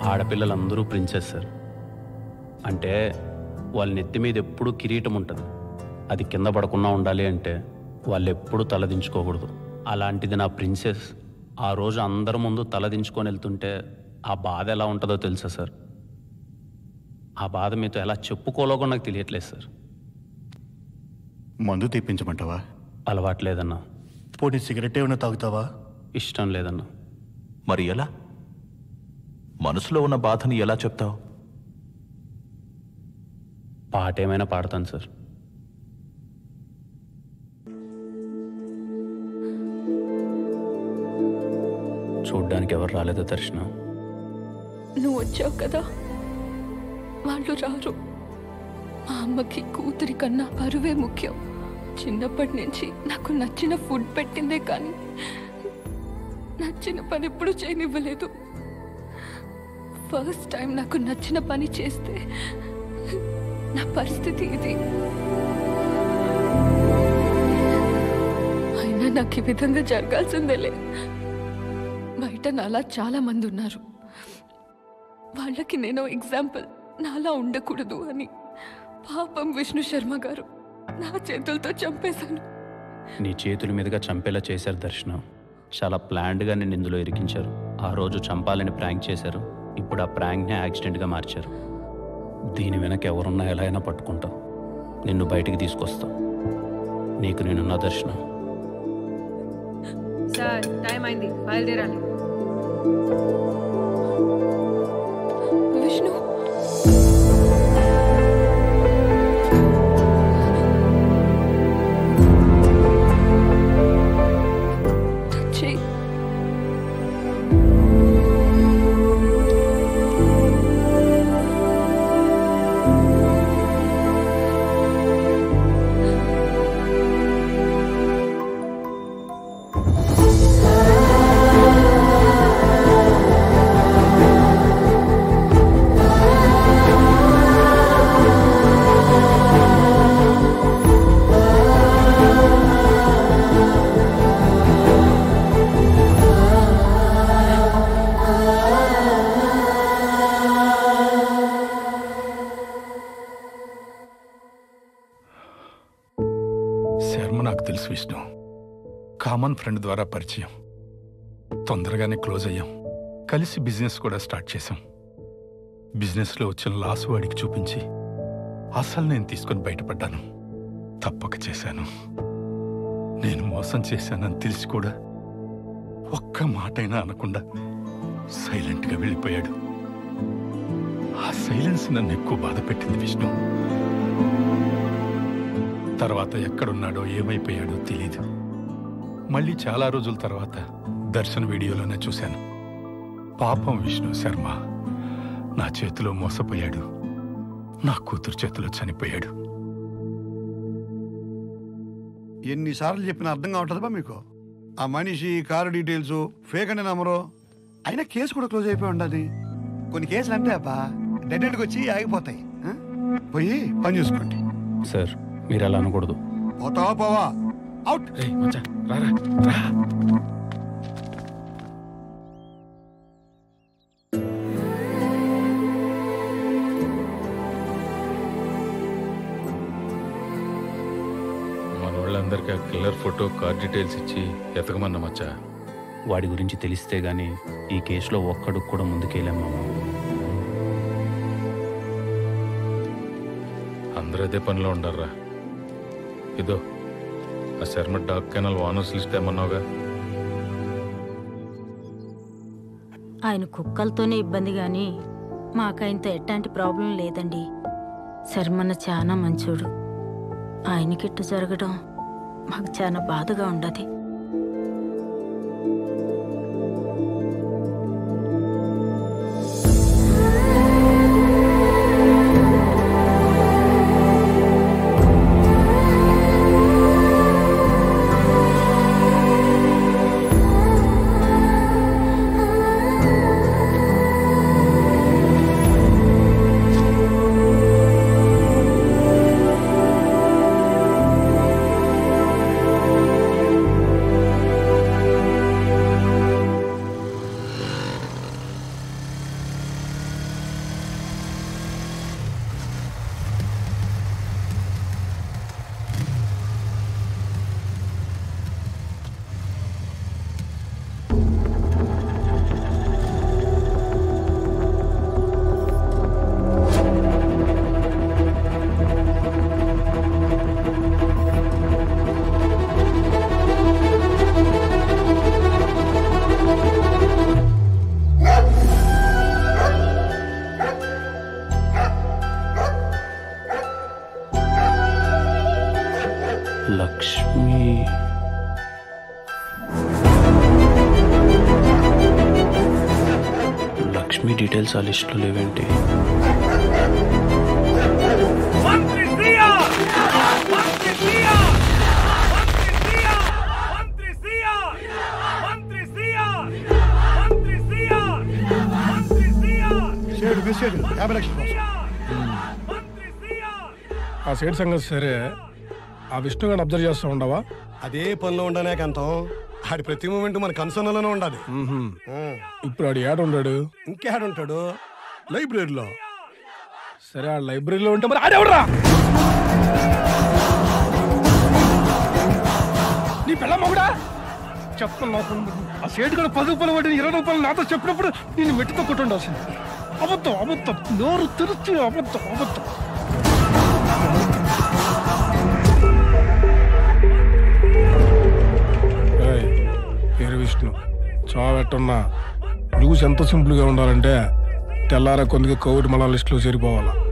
ఆడపిల్లలందరూ princess sir అంటే వాళ్ళ నెత్తి మీద ఎప్పుడూ కిరీటం ఉంటుంది అది కింద పడకుండా ఉండాలి అంటే వాళ్ళు ఎప్పుడూ తలదించుకోకూడదు అలాంటిది నా ప్రిన్సెస్ ఆ రోజు అందరి ముందు తలదించుకొని వెళ్తుంటే ఆ బాధ ఎలా ఉంటుందో తెలుసా సార్ ఆ బాధ మీతో ఎలా చెప్పుకోలో కూడా నాకు తెలియట్లేదు సార్ మందు తెప్పించమంటావా అలవాట్లేదన్నా పోటీ సిగరెట్ ఏమైనా తాగుతావా ఇష్టం లేదన్నా మరి ఎలా మనసులో ఉన్న బాధని ఎలా చెప్తావు పాట ఏమైనా పాడతాను సార్ చూడ్డానికి ఎవరు రాలేదో దర్శనం నువ్వు వచ్చావు కదా వాళ్ళు రారు మా అమ్మకి కూతురి కన్నా పరువే ముఖ్యం చిన్నప్పటి నుంచి నాకు నచ్చిన ఫుడ్ పెట్టిందే కానీ నచ్చిన పని ఎప్పుడు చేయనివ్వలేదు ఫస్ట్ టైం నాకు నచ్చిన పని చేస్తే నా పరిస్థితి ఇది అయినా నాకు ఈ విధంగా జరగాల్సిందేలే బయట నాలా చాలా మంది ఉన్నారు వాళ్ళకి నేను ఎగ్జాంపుల్ నాలా ఉండకూడదు అని పాపం విష్ణు శర్మ గారు నా చేతులతో చంపేశాను నీ చేతుల మీదుగా చంపేలా చేశారు దర్శనం చాలా ప్లాన్డ్గా నేను ఇందులో ఇరికించారు ఆ రోజు చంపాలని ప్రాంక్ చేశారు ఇప్పుడు ఆ ప్రాంక్ని యాక్సిడెంట్గా మార్చారు దీని వెనక ఎవరున్నా ఎలా అయినా పట్టుకుంటావు నిన్ను బయటికి తీసుకొస్తా నీకు నేనున్న దర్శనం సార్ టైం అయింది బయలుదేరాలి విష్ణు చెయ్యి శర్మ నాకు తెలుసు విష్ణు కామన్ ఫ్రెండ్ ద్వారా పరిచయం తొందరగానే క్లోజ్ అయ్యాం కలిసి బిజినెస్ కూడా స్టార్ట్ చేశాం బిజినెస్లో వచ్చిన లాస్ వాడికి చూపించి అసలు నేను తీసుకొని బయటపడ్డాను తప్పక చేశాను నేను మోసం చేశానని తెలిసి కూడా ఒక్క మాటైనా అనకుండా సైలెంట్గా వెళ్ళిపోయాడు ఆ సైలెన్స్ నన్ను ఎక్కువ బాధ పెట్టింది విష్ణు తర్వాత ఎక్కడున్నాడో ఏమైపోయాడో తెలీదు మళ్ళీ చాలా రోజుల తర్వాత దర్శన వీడియోలోనే చూశాను పాపం విష్ణు శర్మ నా చేతిలో మోసపోయాడు నా కూతురు చేతిలో చనిపోయాడు ఎన్నిసార్లు చెప్పినా అర్థం కావట్లేదా మీకు ఆ మనిషి కారు డీటెయిల్స్ ఫేక్ అనే నంబరు అయినా కేసు కూడా క్లోజ్ అయిపోయి ఉండాలి కొన్ని కేసులు అంటే అబ్బా డెడ్ ఎండ్కి వచ్చి ఆగిపోతాయి ఆ? పోయి పని చూసుకోండి సార్ మీరు అలా అనకూడదు పోతావా పోవా అవుట్ మన వాళ్ళందరికీ ఆ కిల్లర్ ఫోటో కార్ డీటెయిల్స్ ఇచ్చి ఎతకమన్నా మచ్చా వాడి గురించి తెలిస్తే గానీ ఈ కేసులో ఒక్కడికి కూడా ముందుకెళ్ళాం మామ అందరూ అదే పనిలో ఉండారా ఇదో ఆ Sharma dog kennel owners list ఏమన్నావుగా ఆయన కుక్కలతోనే ఇబ్బంది కానీ మాకైంత ఎట్లాంటి ప్రాబ్లం లేదండి శర్మన్న చాలా మంచోడు ఆయనకిట్టు జరగడం మాకు చాలా బాధగా ఉండదు ఆ లక్ష్మి డీటెయిల్స్ ఆ లిస్టులో లేవేంటి షేడు మిస్ షేడు యాభై లక్షల కోసం ఆ సైడ్ సంగతి సరే ఆ విష్ణు గారిని అబ్జర్వ్ చేస్తూ ఉండవా అదే పనిలో ఉండనే కంతం ఆడి ప్రతి మూమెంట్ మన కన్సర్న్లోనే ఉండాలి ఇప్పుడు ఆడు ఏడ ఉన్నాడు ఇంకేడు ఉంటాడు లైబ్రరీలో సరే ఆ లైబ్రరీలో ఉంటే మరి ఆడెవడరా నీ పిల్ల మొగుడా చెప్తాను నాకు ఆ సేటు కూడా పది రూపాయలు పడి ఇరవై రూపాయలు నాతో చెప్పినప్పుడు నేను మెట్టుతో కొట్టుండాల్సింది అబద్ధం అబద్ధం నోరు తెరుచు అబద్ధం అబద్ధం ఏయ్, పేరు విష్ణు చావెట్టున్నా న్యూస్ ఎంత సింపుల్గా ఉండాలంటే తెల్లార కొందికి కోవిడ్ మళ్ళా లిస్టులో చేరిపోవాలా